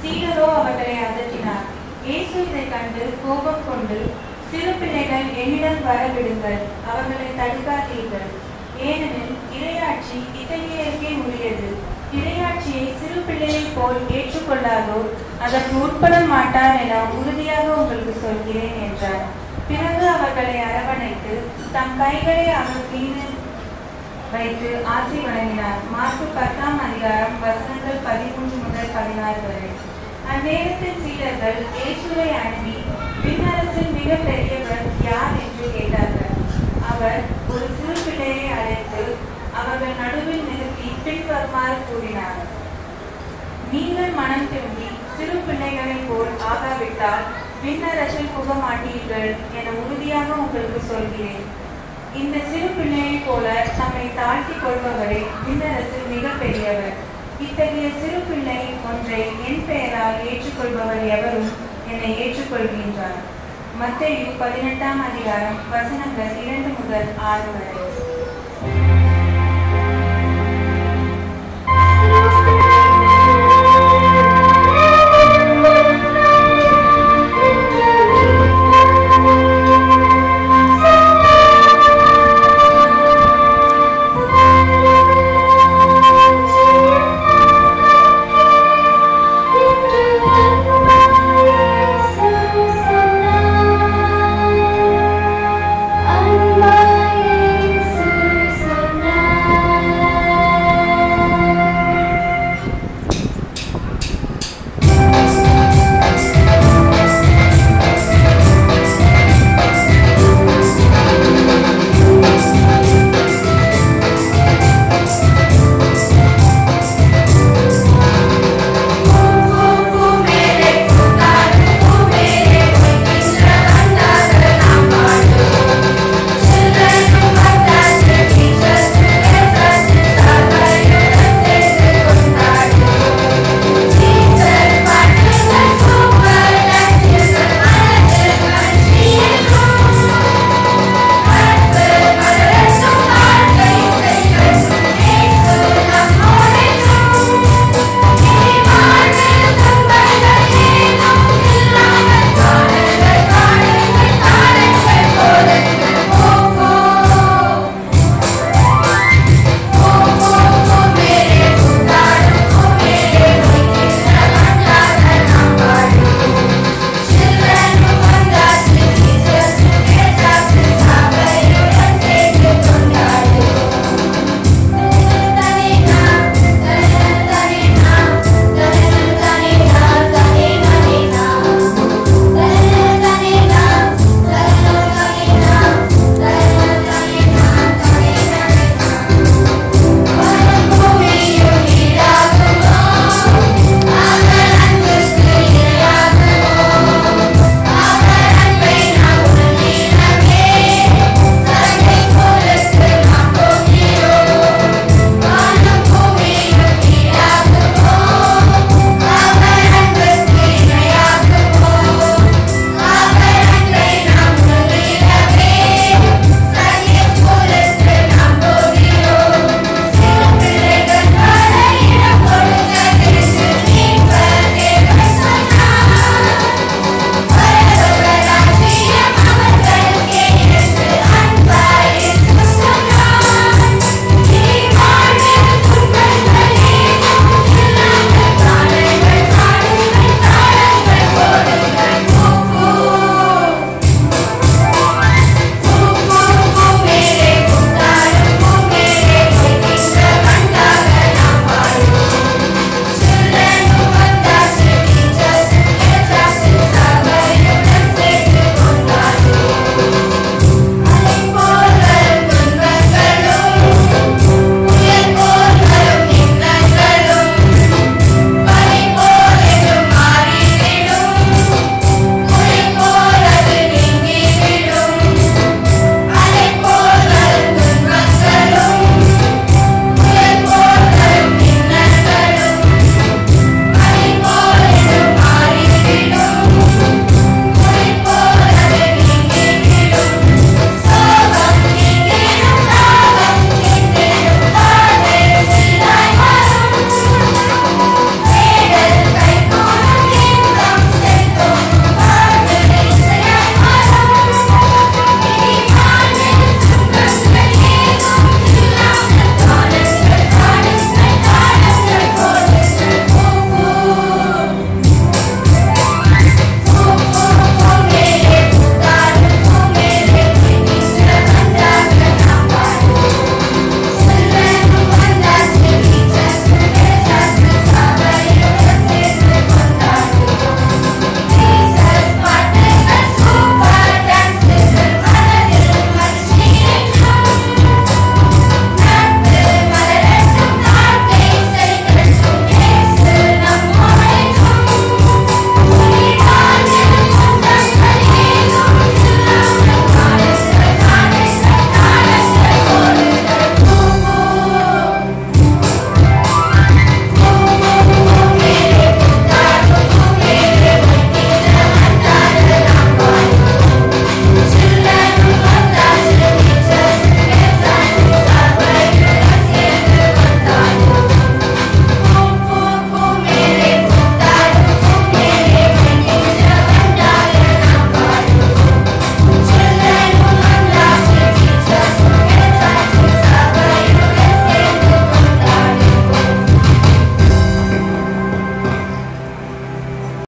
சீடரோ அவர்களை அதட்டினார் இயேசு இதைக் கண்டு கோபம் கொண்டு சிறு பிள்ளைகள் என்னிடம் வர விடுங்கள் அவர்களை தடுக்காதீர்கள் ஏனெனில் இறையாட்சி இத்தகையருக்கே உரியது இறையாட்சியை சிறு பிள்ளையைப் போல் ஏற்றுக்கொள்ளாதோர் அதற்கு உட்பட மாட்டார் என உறுதியாக உங்களுக்கு சொல்கிறேன் என்றார் பிறகு அவர்களை அரவணைத்து தம் கைகளை அவர் மீது வைத்து ஆசி வழங்கினார் மார்க்கு பத்தாம் அதிகாரம் வசனங்கள் பதிமூன்று முதல் பதினாறு வரை அந்நேரத்தில் சீடர்கள் இயேசுவை அணுகி விண்ணரசில் மிக பெரியவர் யார் என்று கேட்டார்கள் அவர் ஒரு சிறு பிள்ளையை அழைத்து அவர்கள் நடுவில் நிறுத்தி பின்வருமாறு கூறினார் நீங்கள் மனம் திரும்பி சிறு பிள்ளைகளைப் போல் ஆகாவிட்டால் விண்ணரசில் புக மாட்டீர்கள் என உறுதியாக உங்களுக்கு சொல்கிறேன் இந்த சிறு பிள்ளையைப் போல தம்மை தாழ்த்திக் கொள்பவரே விண்ணரசில் மிக பெரியவர் இத்தகைய சிறு பிள்ளை ஒன்றை என் பெயரால் ஏற்றுக்கொள்பவர் எவரும் என்னை ஏற்றுக்கொள்கின்றார் மத்தேயு பதினெட்டாம் அதிகாரம் வசனங்கள் இரண்டு முதல் ஆறு வரை